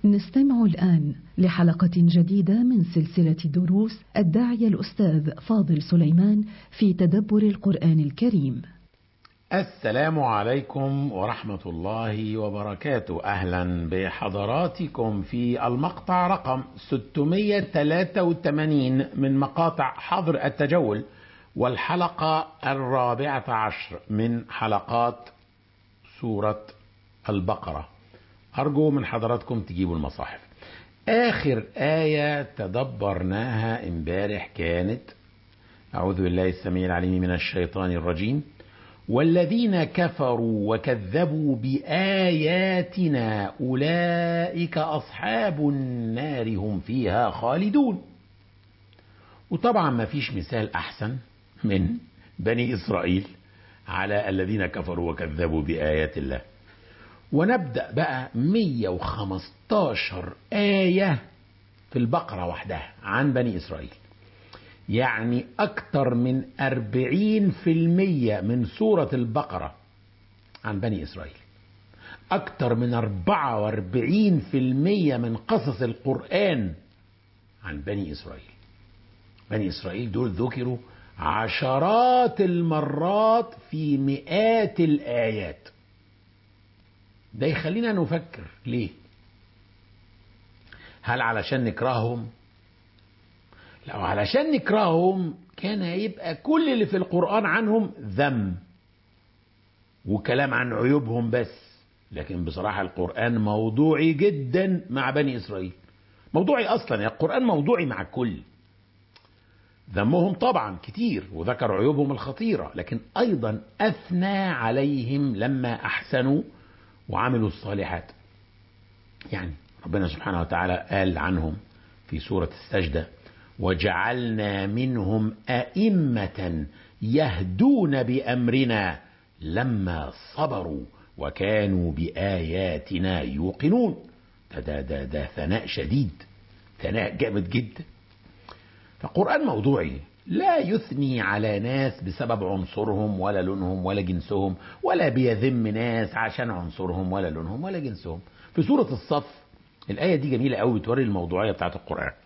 نستمع الآن لحلقة جديدة من سلسلة دروس الداعية الأستاذ فاضل سليمان في تدبر القرآن الكريم. السلام عليكم ورحمة الله وبركاته أهلا بحضراتكم في المقطع رقم 683 من مقاطع حظر التجول والحلقة الرابعة عشر من حلقات سورة البقرة أرجو من حضراتكم تجيبوا المصاحف آخر آية تدبرناها امبارح كانت أعوذ بالله السميع العليم من الشيطان الرجيم والذين كفروا وكذبوا بآياتنا أولئك أصحاب النار هم فيها خالدون وطبعا ما فيش مثال أحسن من بني إسرائيل على الذين كفروا وكذبوا بآيات الله ونبدأ بقى 115 آية في البقرة وحدها عن بني إسرائيل يعني أكثر من 40% من سورة البقرة عن بني إسرائيل أكثر من 44% من قصص القرآن عن بني إسرائيل بني إسرائيل دول ذكروا عشرات المرات في مئات الآيات ده يخلينا نفكر ليه هل علشان نكرههم لو علشان نكرههم كان هيبقى كل اللي في القرآن عنهم ذم وكلام عن عيوبهم بس لكن بصراحة القرآن موضوعي جدا مع بني إسرائيل موضوعي أصلا يعني القرآن موضوعي مع الكل ذمهم طبعا كتير وذكر عيوبهم الخطيرة لكن أيضا أثنى عليهم لما أحسنوا وعملوا الصالحات يعني ربنا سبحانه وتعالى قال عنهم في سورة السجدة وجعلنا منهم أئمة يهدون بأمرنا لما صبروا وكانوا بآياتنا يوقنون ده ده ده, ده ثناء شديد ثناء جامد جدا فالقرآن موضوعي لا يثني على ناس بسبب عنصرهم ولا لونهم ولا جنسهم ولا بيذم ناس عشان عنصرهم ولا لونهم ولا جنسهم في سورة الصف الآية دي جميلة قوي بتوري الموضوعية بتاعت القرآن